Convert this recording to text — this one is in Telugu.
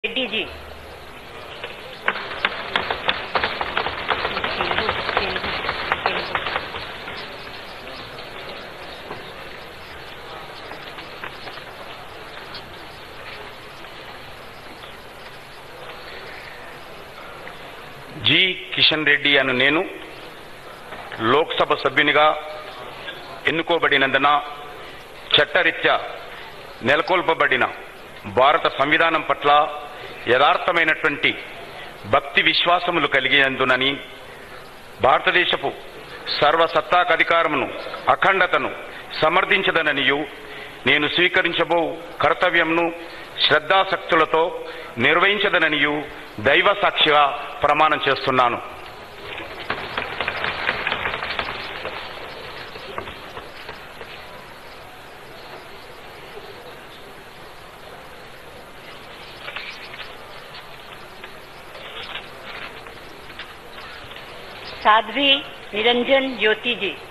రెడ్డి జీ తెలుగు తెలుగు తెలుగు జి కిషన్ రెడ్డి అను నేను లోక్సభ సభ్యునిగా ఎన్నుకోబడినందున చట్టరీత్యా నెలకొల్పబడిన భారత సంవిధానం పట్ల యథార్థమైనటువంటి భక్తి విశ్వాసములు కలిగినందునని భారతదేశపు సర్వసత్తాక అధికారమును అఖండతను సమర్థించదననియు నేను స్వీకరించబో కర్తవ్యంను శ్రద్ధాసక్తులతో నిర్వహించదననియు దైవ సాక్షిగా ప్రమాణం చేస్తున్నాను साध्वी निरंजन ज्योति जी